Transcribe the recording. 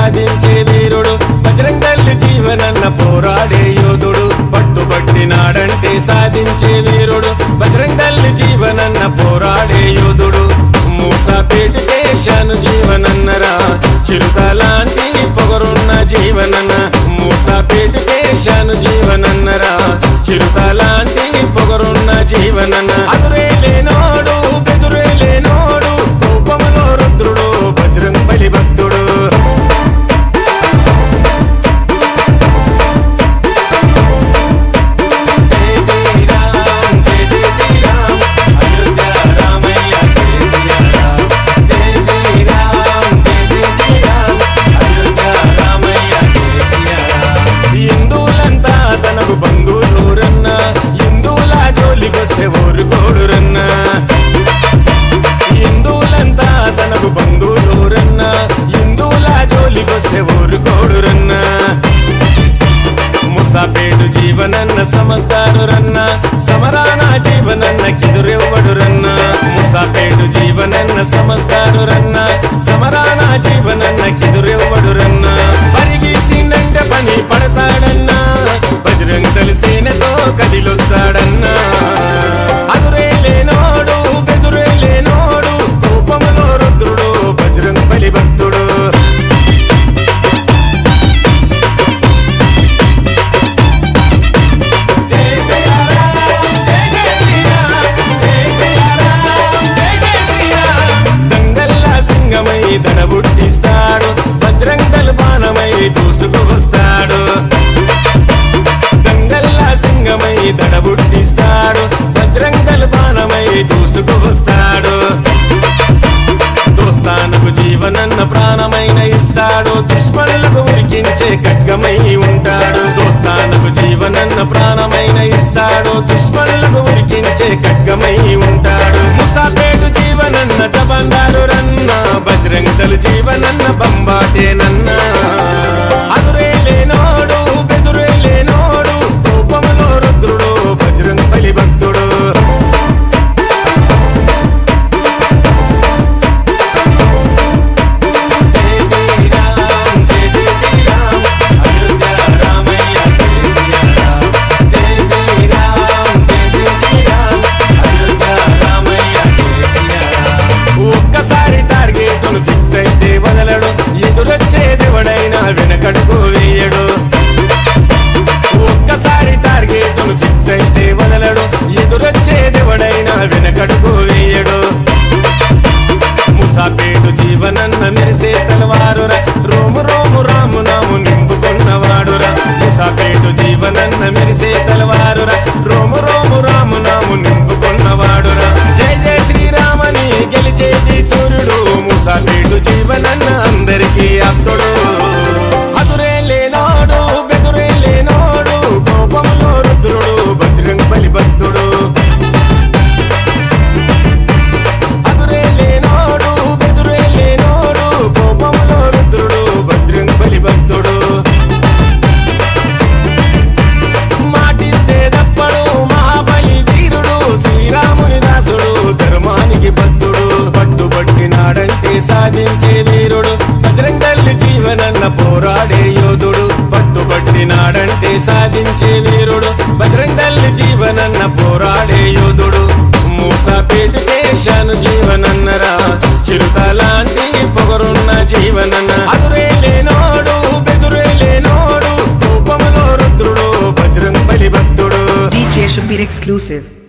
సాధించే వీరుడు బజరంగల్లి జీవనన్న పోరాడే యోధుడు పట్టుబట్టినాడంటే సాధించే వీరుడు బజరంగల్లి జీవనన్న పోరాడే యోధుడు మూసాపేట దేశాను జీవనన్నరా చిరుత లాంటి పొగరున్న జీవనన్న మూసాపేట దేశాను జీవనన్నరా చిరుత లాంటి పొగరున్న జీవనన్న అదురే లేనోడు బెదురే లేనోడు కోపములో రుద్రుడు బజరంగ బలి భక్తుడు జై శ్రీరామ్ జై జై శ్రీరామ్ అయోధ్య రామయ్య జై శ్రీరామ్ జై శ్రీరామ్ జై జై శ్రీరామ్ అయోధ్య రామయ్య జై శ్రీరామ్ హిందువులంతా తనకు బంధువులూరన్న హిందువుల జోలికొస్తే ఊరుకోడురన్న హిందువులంతా తనకు బంధువులూరన్న హిందువుల జోలికొస్తే ఊరుకోడురన్న ముసాపేటు జీవనన్న సమస్తారురన్న సమరాన జీవనన్న కిదురెవ్వడురన్న ముసాపేటు జీవనన్న సమస్తారురన్న సమరాన జీవనన్న కిదురెవ్వడురన్న పరిగీసిందంట పని పడతాడన్నా బజరంగ సేనతో కదిలొస్తాడన్నా అదురే లేనోడు బెదురే లేనోడు కోపములో రుద్రుడు బజరంగ బలి భక్తుడు జై శ్రీరామ్ జై జై శ్రీరామ్ జై శ్రీరామ్ జై జై శ్రీరామ్ దంగల్లా సింగమై ధన బుట్టిస్తాడు భద్రంగల్ బాణమై దూసుకు వస్తాడు దంగల్లా సింగమై ధన బుట్టిస్తాడు భద్రంగల్ బాణమై దూసుకు వస్తాడు దోస్తానకు జీవనన్న ప్రాణమైన ఇస్తాడు దుష్మణులకు ఉరికించే ఖడ్గమై ఉంటాడు దోస్తానకు జీవనన్న ప్రాణమైన ఇస్తాడు దుష్మణులకు ఉరికించే ఖడ్గమై ఉంటాడు ముసాపేటు జీవనన్న జబందారు రన్న బజరంగలు జీవనన్న బంబాటేనన్న అదురే లేనోడు బెదురే లేనోడు కోపములో రుద్రుడు బజరంగ బలి భక్తుడు జై శ్రీరామ్ జై జై శ్రీరామ్ అయోధ్య రామయ్య జై శ్రీరామ్ జై శ్రీరామ్ జై జై శ్రీరామ్ అయోధ్య రామయ్య జై శ్రీరామ్ ఒక్కసారి టార్గెట్ ఫిక్స్ అయితే వదలడు ఎదురొచ్చేదెవడైనా వెనకడుగు వేయడు ఒక్కసారి టార్గెట్ ఫిక్స్ అయితే వదలడు ఎదురొచ్చేదెవడైనా వెనకడుగు వేయడు ముసాపేటు జీవనన్న మెరిసే తలవారురా రోము రోము రాము నాము నింపుకున్నవాడురా ముసాపేటు జీవనన్న మెరిసే తలవారురా రోము రోము రాము నాము నింపుకున్నవాడురా జై జై శ్రీరామని గెలిచేసి సూర్యుడు ముసాపేటు జీవనన్న అందరికీ అప్తుడు అదురే లేనోడు బెదురే లేనోడు కోపములో రుద్రుడు బజరంగ బలి భక్తుడు అదురే లేనోడు బెదురే లేనోడు కోపములో రుద్రుడు బజరంగ బలి భక్తుడు మాటిస్తే తప్పడు మహాబలి ధీరుడు శ్రీరాముని దాసుడు ధర్మానికి భక్తుడు పట్టుబట్టినాడంటే సాధించే వీరుడు బజరంగల్లి జీవనన్న పోరాడే యోధుడు పట్టుబట్టినాడంటే సాధించే వీరుడు బజరంగల్లి జీవనన్న పోరాడే యోధుడు మూసాపేట దేశాను జీవనన్నరా చిరుత లాంటి పొగరున్న జీవనన్న అదురే లేనోడు బెదురే లేనోడు కోపములో రుద్రుడు బజరంగ బలి భక్తుడు DJ Shabir exclusive.